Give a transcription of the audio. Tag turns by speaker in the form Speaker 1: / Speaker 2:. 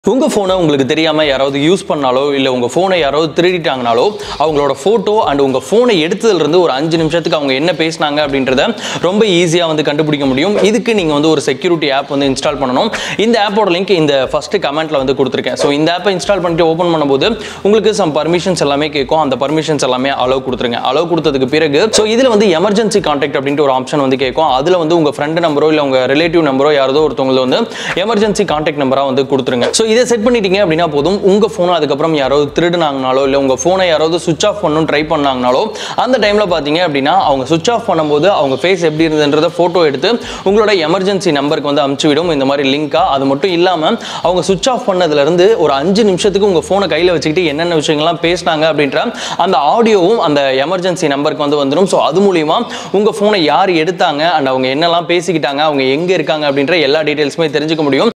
Speaker 1: உங்க ஃபோனை உங்களுக்கு தெரியாம யாராவது யூஸ் பண்ணாலோ இல்ல உங்க ஃபோனை யாராவது திருடிட்டாங்கனாலோ அவங்களோட போட்டோ அண்ட் உங்க ஃபோனை எடுத்ததுல இருந்து ஒரு அஞ்சு நிமிஷத்துக்கு அவங்க என்ன பேசினாங்க அப்படின்றத ரொம்ப ஈஸியா வந்து கண்டுபிடிக்க முடியும் இதுக்கு நீங்க வந்து ஒரு செக்யூரிட்டி ஆப் வந்து இன்ஸ்டால் பண்ணணும் இந்த ஆப்போட லிங்க் இந்த ஃபர்ஸ்ட் கமெண்ட்ல வந்து கொடுத்துருக்கேன் ஸோ இந்த ஆப்பை இன்ஸ்டால் பண்ணிட்டு ஓப்பன் பண்ணும்போது உங்களுக்கு சம் பர்மிஷன்ஸ் எல்லாமே கேட்கும் அந்த பர்மிஷன்ஸ் எல்லாமே அலோவ் கொடுத்துருங்க அலோவ் கொடுத்ததுக்கு பிறகு ஸோ இதுல வந்து எமர்ஜென்சி கான்டாக்ட் அப்படின்ட்டு ஒரு ஆப்ஷன் வந்து கேட்கும் அதுல வந்து உங்க ஃப்ரெண்ட் நம்பரோ இல்ல உங்க ரிலேட்டிவ் நம்பரோ யாரோ ஒருத்தவங்களை வந்து எமர்ஜென்சி கான்டாக்ட் நம்பரா வந்து கொடுத்துருங்க ஸோ இதை செட் பண்ணிட்டீங்க அப்படின்னா போதும் உங்க ஃபோனை அதுக்கப்புறம் யாராவது திருடுனாங்கனாலோ இல்ல உங்க ஃபோனை யாராவது சுவிச் ஆஃப் பண்ணணும் ட்ரை பண்ணாங்கனாலோ அந்த டைம்ல பாத்தீங்க அப்படின்னா அவங்க சுவிச் ஆஃப் பண்ணும்போது அவங்க ஃபேஸ் எப்படி இருந்ததுன்றத போட்டோ எடுத்து உங்களோட எமர்ஜென்சி நம்பருக்கு வந்து அமுச்சு விடும் இந்த மாதிரி லிங்கா அது மட்டும் இல்லாம அவங்க சுவிச் ஆஃப் பண்ணதுல இருந்து ஒரு அஞ்சு நிமிஷத்துக்கு உங்க ஃபோனை கையில வச்சுக்கிட்டு என்னென்ன விஷயங்கள்லாம் பேசினாங்க அப்படின்ற அந்த ஆடியோவும் அந்த எமர்ஜென்சி நம்பருக்கு வந்து வந்துடும் ஸோ அது மூலியமா உங்க ஃபோனை யார் எடுத்தாங்க அண்ட் அவங்க என்னெல்லாம் பேசிக்கிட்டாங்க அவங்க எங்க இருக்காங்க அப்படின்ற எல்லா டீடைல்ஸுமே தெரிஞ்சுக்க முடியும்